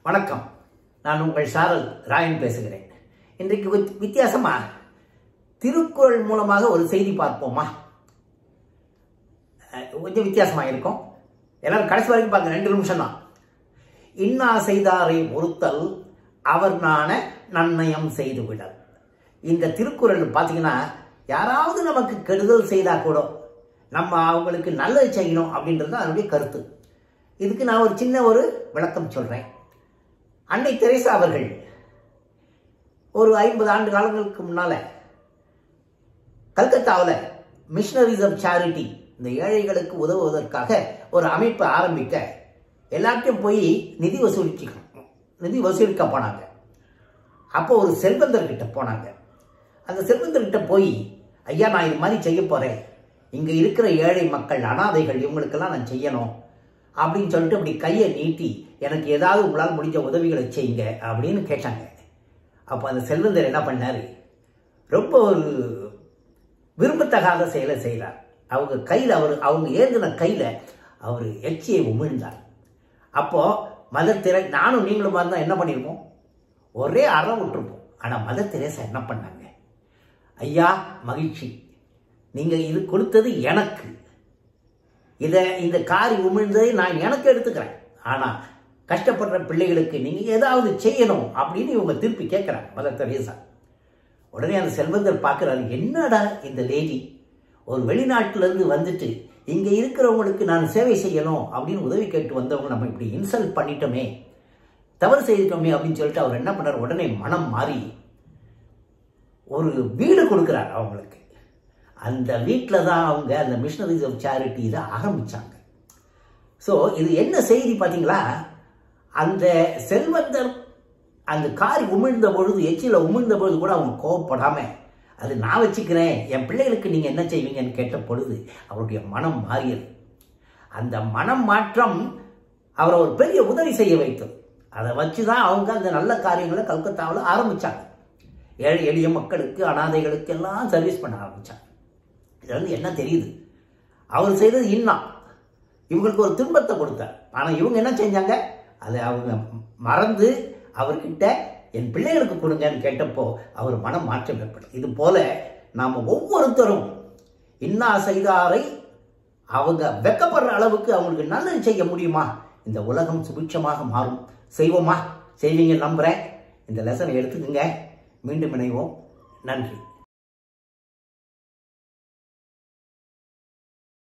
வணக்கம் நான் உங்கள் சாரல் ராயன் பேசுகிறேன் இன்றைக்கு வித்- வித்தியாசமா திருக்குறள் மூலமாக ஒரு செய்தி பார்ப்போமா அஹ், கொஞ்சம் வித்தியாசமா இருக்கும் எல்லாரும் கடைசி வரைக்கும் பார்க்க ரெண்டு நிமிஷம் தான் இன்னா செய்தாரை பொறுத்தல் அவர் நாண நன்னயம் செய்து விடல் இந்த திருக்குறள் பார்த்தீங்கன்னா யாராவது நமக்கு கெடுதல் செய்தா கூட நம்ம அவங்களுக்கு நல்லது செய்யணும் அப்படின்றது தான் அதனுடைய கருத்து இதுக்கு நான் ஒரு சின்ன ஒரு விளக்கம் சொல்றேன் அன்னை தெரேசா அவர்கள் ஒரு ஐம்பது ஆண்டு காலங்களுக்கு முன்னால கல்கத்தாவில் மிஷனரிஸ் ஆஃப் சேரிட்டி இந்த ஏழைகளுக்கு உதவுவதற்காக ஒரு அமைப்பை ஆரம்பிக்க எல்லாத்தையும் போய் நிதி வசூலிக்க நிதி வசூலிக்க போனாங்க அப்போ ஒரு செல்வந்தர்கிட்ட போனாங்க அந்த செல்வந்தர்கிட்ட போய் ஐயா நான் இது மாதிரி செய்ய போறேன் இங்க இருக்கிற ஏழை மக்கள் அனாதைகள் இவங்களுக்கெல்லாம் நான் செய்யணும் அப்படின்னு சொல்லிட்டு அப்படி கையை நீட்டி எனக்கு ஏதாவது உங்களால் முடிஞ்ச உதவிகளை செய்யுங்க அப்படின்னு கேட்டாங்க அப்போ அந்த செல்வந்தர் என்ன பண்ணாரு ரொம்ப ஒரு விரும்பத்தகாத செயலை செய்கிறார் அவங்க கையில் அவர் அவங்க ஏந்தின கையில் அவர் எச்சியை உமிழ்ந்தார் அப்போ மதர் திரை நானும் நீங்களும் இருந்தால் என்ன பண்ணியிருப்போம் ஒரே அறம் விட்டுருப்போம் ஆனால் மதர் தெரேசா என்ன பண்ணாங்க ஐயா மகிழ்ச்சி நீங்கள் இது கொடுத்தது எனக்கு இதை இந்த காரி உமிழ்ந்ததை நான் எனக்கு எடுத்துக்கிறேன் ஆனால் கஷ்டப்படுற பிள்ளைகளுக்கு நீங்கள் ஏதாவது செய்யணும் அப்படின்னு இவங்க திருப்பி கேட்குறாங்க மதர் தெரேசா உடனே அந்த செல்வந்தர் பார்க்குறாரு என்னடா இந்த லேடி ஒரு வெளிநாட்டுல இருந்து வந்துட்டு இங்க இருக்கிறவங்களுக்கு நான் சேவை செய்யணும் அப்படின்னு உதவி கேட்டு வந்தவங்க நம்ம இப்படி இன்சல்ட் பண்ணிட்டோமே தவறு செய்துட்டோமே அப்படின்னு சொல்லிட்டு அவர் என்ன பண்ணார் உடனே மனம் மாறி ஒரு வீடு கொடுக்குறார் அவங்களுக்கு அந்த வீட்டில் தான் அவங்க அந்த மிஷனரிஸ் ஆஃப் சேரிட்டி இதை ஆரம்பிச்சாங்க ஸோ இது என்ன செய்தி பார்த்தீங்களா அந்த செல்வந்தர் அந்த காரி உமிழ்ந்த பொழுது எச்சில உமிழ்ந்த பொழுது கூட அவங்க கோவப்படாம அது நான் வச்சுக்கிறேன் என் பிள்ளைகளுக்கு நீங்க என்ன செய்வீங்கன்னு கேட்ட பொழுது அவருடைய மனம் மாறியது அந்த மனம் மாற்றம் அவரை ஒரு பெரிய உதவி செய்ய வைத்தது அதை வச்சு தான் அவங்க அந்த நல்ல காரியங்களை கல்கத்தாவில் ஆரம்பிச்சாங்க ஏழை எளிய மக்களுக்கு அனாதைகளுக்கு எல்லாம் சர்வீஸ் பண்ண ஆரம்பிச்சாங்க இதுல இருந்து என்ன தெரியுது அவர் செய்தது இன்னா இவங்களுக்கு ஒரு துன்பத்தை கொடுத்தார் ஆனால் இவங்க என்ன செஞ்சாங்க அதை அவங்க மறந்து அவர்கிட்ட என் பிள்ளைகளுக்கு கொடுங்கன்னு கேட்டப்போ அவர் மனம் மாற்றம் ஏற்படும் இது போல நாம் ஒவ்வொருத்தரும் இன்னா செய்தாரை அவங்க வெக்கப்படுற அளவுக்கு அவங்களுக்கு நல்லது செய்ய முடியுமா இந்த உலகம் சுபிட்சமாக மாறும் செய்வோமா செய்வீங்க நம்புறேன் இந்த லெசனை எடுத்துக்கங்க மீண்டும் இணைவோம் நன்றி